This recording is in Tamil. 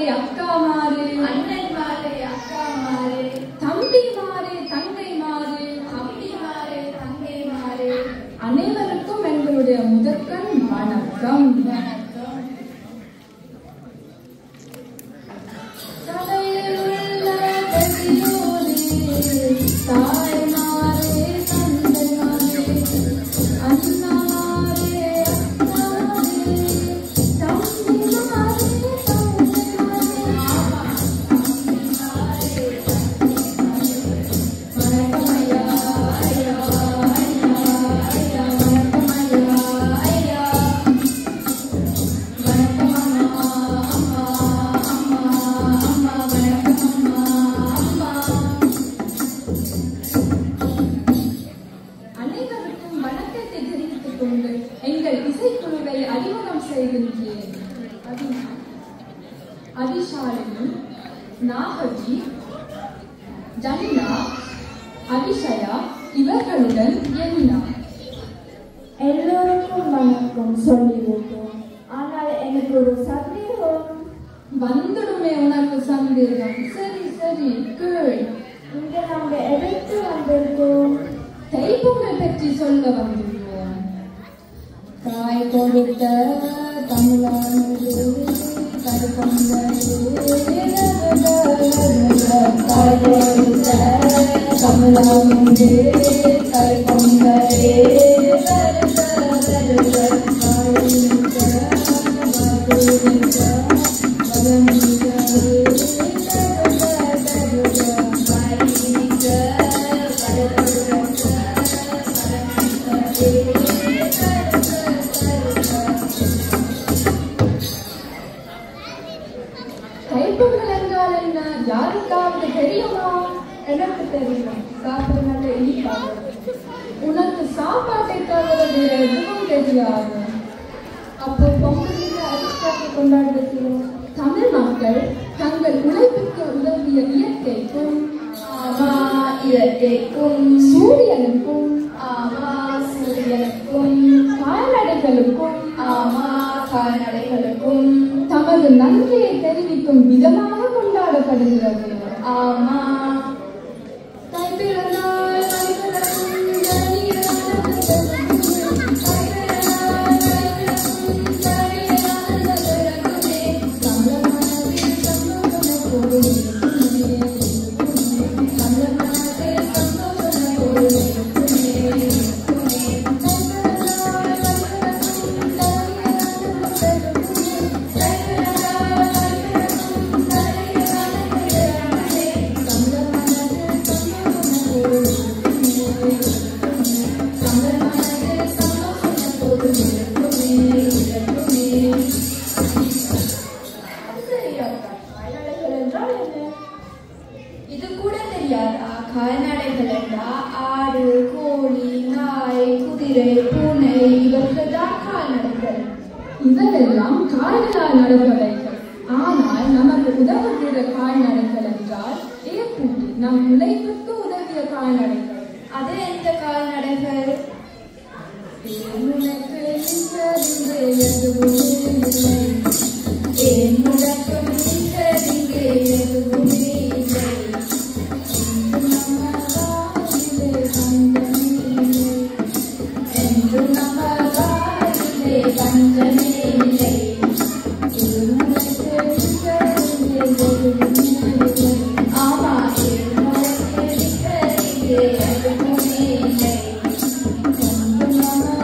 அக்காமாரே அண்ணன்மாரே அக்காமாரே தம்பிமாரே தங்கைமாரே தம்பிமாரே தங்கைமாரே அனைவருக்கும் எங்களுடைய முதற்கண் வணக்கம் வணக்கம் சபையில் உள்ள பெரியோரே, தாய்மாரே, தந்தைமாரே, அண்ணாமாரே, அக்காமாரே, தம்பிமாரே, தங்கைமாரே. வணக்கம் ஐயா, ஐயா, ஐயா, ஐயா, வணக்கம் ஐயா, ஐயா. வணக்கம் அம்மா, அம்மா, அம்மா, அம்மா, வணக்கம் அம்மா, அம்மா. அனைவருக்கும் வணக்கத்தை தெரிவித்துக் கொண்டு எங்கள் இசைக்குழுவை அறிமுகம் செய்கின்றேன் அதி- அதிஷாலினி நாகவி ஜனினா அபிஷயா இவர்களுடன் எலினா எல்லோருக்கும் வணக்கம் சொல்லிவிட்டோம் ஆனால் எனக்கு ஒரு சந்தேகம் வந்துடுமே உனக்கு சந்தேகம் சரி சரி கேள் இங்க நாங்க எதற்கு வந்திருக்கோம் தைப்பொங்கலை பற்றி சொல்ல வந்துள்ளோம் தாய் கொடுத்த தமிழானது தாய் கொடுத்த தமிழானது தைப்பொங்கலே தைப்பொங்கல் என்றால் என்ன யாருக்காவது தெரியுமா எனக்கு தெரியும் சாப்பிட நல்ல இனிப்பாக உனக்கு சாப்பாட்டை தவிர வேற எதுவும் தெரியாது அப்போ பொங்கலுக்கு அதிர்ஷ்டத்தை கொண்டாடுவதில் தமிழ் மக்கள் தங்கள் உழைப்புக்கு உதவிய இயற்கைக்கும் ஆமா இயற்கைக்கும் சூரியனுக்கும் ஆமா சூரியனுக்கும் கால்நடைகளுக்கும் ஆமா கால்நடைகளுக்கும் தமது நன்றியை தெரிவிக்கும் விதமாக கொண்டாடப்படுகிறது ஆமா தைப்பிறந்தால் தைப்பிறக்கும் ஜனியிறக்கும் தைப்பிறந்தால் தைப்பிறக்கும் ஜனியிறக்கும் தைப்பிறக்குமே. தமிழமனதில் சந்தோஷம் எப்போதும் இருக்குமே. தமிழமனதில் சந்தோஷம் எப்போதும் இருக்குமே. தைப்பிறந்தால் தைப்பிறக்கும் ஜனியிறக்கும் தைப்பிறக்குமே. தைப்பிறந்தால் தைப்பிறக்கும் ஜனியிறக்கும் தைப்பிறக்குமே. தமிழமனதில் சந்தோஷம் எப்போதும் இருக்குமே. தமிழமனதில் சந்தோஷம் எப்போதும் இருக்குமே. இருக்குமே. அது சரி அக்கா கால்நடைகள் என்றால் என்ன இது கூட தெரியாதா கால்நடைகள் என்றால் ஆடு கோழி நாய் குதிரை பூனை இவர்கள் தான் கால்நடைகள் இதெல்லாம் கால்களால் நடப்பவைகள் ஆனால் நமக்கு உதவுகிற கால்நடைகள் என்றால் ஏற்பூட்டி நம் உழைப்புக்கு உதவிய கால்நடைகள் அது எந்த கால்நடைகள் உனக்கு இன்றறிந்து எதுவுமே இல்லை. ஏன் உனக்கு நின்றதிங்கே எதுவுமே இல்லை நம்ம காலிலே பஞ்சமே இல்லை. என்று நம்ம வாழ்விலே பஞ்சமே இல்லை